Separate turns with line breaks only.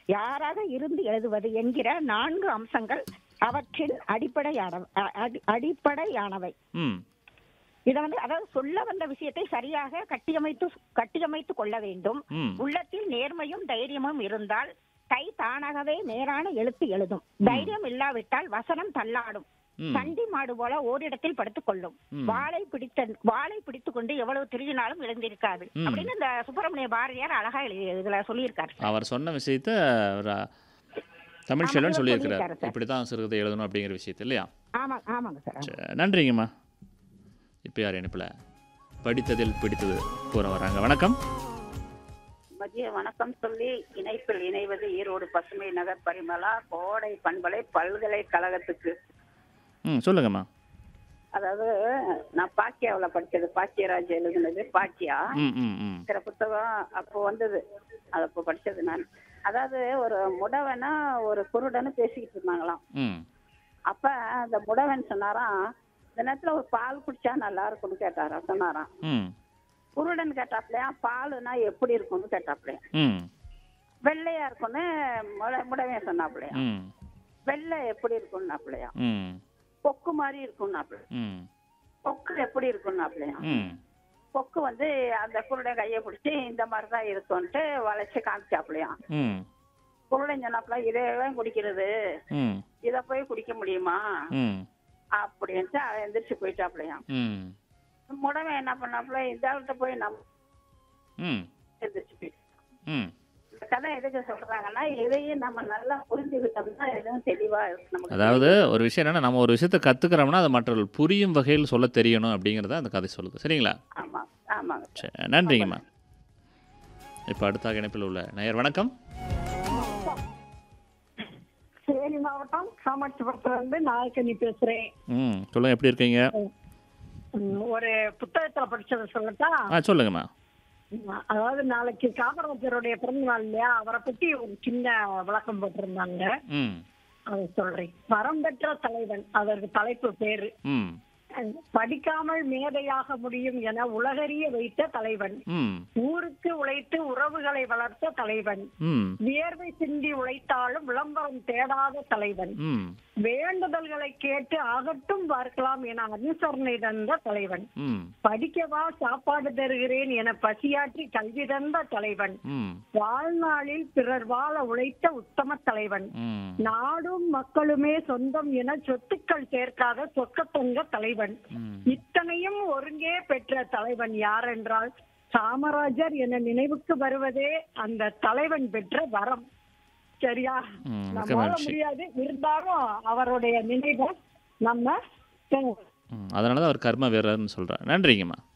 யாராக இருந்து எழுதுவது என்கிற நான்கு அம்சங்கள் அவற்றின் அடிப்படையான அ- அடி- அடிப்படையானவை
ம்
இதை வந்து அதாவது சொல்ல வந்த விஷயத்தை சரியாக கட்டியமைத்து கட்டியமைத்து கொள்ள வேண்டும்
ம்
உள்ளத்தில் நேர்மையும் தைரியமும் இருந்தால் கை தானாகவே நேரான எழுத்து எழுதும் தைரியம் இல்லாவிட்டால் வசனம் தள்ளாடும்
ம்
சண்டி மாடு போல ஓரிடத்தில் படுத்துக் கொள்ளும்
ம்.
வாளை பிடித்த வாளை பிடித்துக் கொண்டு எவ்வளவு திருகினாலும் எழுந்திருக்காது
ம்.
அப்படின்னு இந்த சுப்பிரமணிய பாரதியார் அழகா எழுதி இதுல சொல்லியிருக்காரு
அவர் சொன்ன விஷயத்த ஒரு தமிழ்
ஆமா,
செல்வன்
இவர்
சொல்லியிருக்கிறார்
சொல்லியிருக்காரு சார்.
இப்படி தான் சிறுகதை எழுதணும் அப்படிங்கிற விஷயத்த இல்லையா
ஆமா ஆமாங்க சார் ஆமா.
சரி, நன்றிங்கம்மா இப்போ யார் இணைப்பில் படித்ததில் பிடித்தது கூற வராங்க வணக்கம்
மதிய வணக்கம் சொல்லி இணைப்பில் இணைவது ஈரோடு பசுமை நகர் பரிமளா கோடை பண்பலை பல்கலைக்கழகத்துக்கு
ம் சொல்லுங்கம்மா
அதாவது நான் பாக்கியாவில் படிச்சது பாக்கியராஜ் எழுதுனது பாக்கியா
ம் ம் ம்
இருக்கிற புத்தகம் அப்போ வந்தது அது அப்போ படிச்சது நான் அதாவது ஒரு முடவனா ஒரு குருடன்னு பேசிக்கிட்டு இருந்தாங்களாம்
ம்
அப்ப அந்த முடவன் சொன்னாராம் இந்த நேரத்துல ஒரு பால் குடிச்சா நல்லா இருக்கும்னு கேட்டாராம் சொன்னாராம்
ம்
குருடன் கேட்டாப்லையா பாலுனா எப்படி இருக்கும்னு கேட்டாப்லையா
ம்
வெள்ளையா இருக்கும்னு முட முடவன் சொன்னாப்லையா
ம்
வெள்ளை எப்படி இருக்கும்னாப்லையா
ம்
கொக்கு மாதிரி இருக்கும்னாப்ல
ம்
கொக்கு எப்படி இருக்கும்னாப்லையா
ம்
கொக்கு வந்து அந்த குருடன் கையை பிடிச்சி இந்த மாதிரி தான் இருக்கும்ட்டு வளைச்சு காமிச்சாப்லையா
ம்
குருடன் சொன்னாப்ல இதேதான் குடிக்கிறது
ம்
இத போய் குடிக்க முடியுமா
ம்
அப்படின்ட்டு அவன் எந்திரிச்சு போயிட்டாப்லையா
ம்
முடவன் என்ன பண்ணாப்ல இந்த ஆள்கிட்ட போய் நம்ம
ம்
எந்திரிச்சு போயிட்டான்
ம்
இந்த கதை எதுக்கு சொல்றாங்கன்னா எதையும் நம்ம நல்லா புரிஞ்சுக்கிட்டோம்னா எதுவும் தெளிவா இருக்கு நமக்கு
அதாவது ஒரு விஷயம் என்னன்னா நம்ம ஒரு விஷயத்தை கற்றுக்கிறோம்னா அது மற்றவர்கள் புரியும் வகையில் சொல்ல தெரியணும் அப்படிங்கிறத அந்த கதை சொல்லுது சரிங்களா
ஆமா ஆமாங்க
சரி நன்றிங்கம்மா இப்போ அடுத்த இணைப்பில் உள்ள நேயர் வணக்கம்
தேனி மாவட்டம் காமாட்சிபுரத்துல இருந்து நாயக்கனி பேசுறேன்
ம் சொல்லுங்கள் எப்படி இருக்கீங்க
உம், ஒரு புத்தகத்துல படிச்சதை சொல்லட்டா
ஆ சொல்லுங்கம்மா
அதாவது நாளைக்கு காமராஜருடைய பிறந்த நாள் இல்லையா அவரை பத்தி ஒரு சின்ன விளக்கம் போட்டிருந்தாங்க
ம்
அதை சொல்றேன் வரம் பெற்ற தலைவன் அதற்கு தலைப்பு பேரு
ம்
படிக்காமல் மேதையாக முடியும் என உலகறிய வைத்த தலைவன்
ம்
ஊருக்கு உழைத்து உறவுகளை வளர்த்த தலைவன்
ம்
வியர்வை சிந்தி உழைத்தாலும் விளம்பரம் தேடாத தலைவன்
ம்
வேண்டுதல்களை கேட்டு அகட்டும் பார்க்கலாம் என அனுசரணை தந்த தலைவன்
ம்
படிக்கவா சாப்பாடு தருகிறேன் என பசியாற்றி கல்வி தந்த தலைவன்
ம்
வாழ்நாளில் பிறர் வாழ உழைத்த உத்தம தலைவன்
ம்
நாடும் மக்களுமே சொந்தம் என சொத்துக்கள் சேர்க்காத சொக்கத்தொங்க தலைவன்
ம்
இத்தனையும் ஒருங்கே பெற்ற தலைவன் யார் என்றால் காமராஜர் என நினைவுக்கு வருவதே அந்த தலைவன் பெற்ற வரம் சரியா
ம், மிக்க
நம்மால
மகிழ்ச்சி.
முடியாது இருந்தாலும் அவருடைய நினைவை நம்ம
ம் அதனால தான் அவர் கர்ம வீரர்னு சொல்கிறார் நன்றிங்கம்மா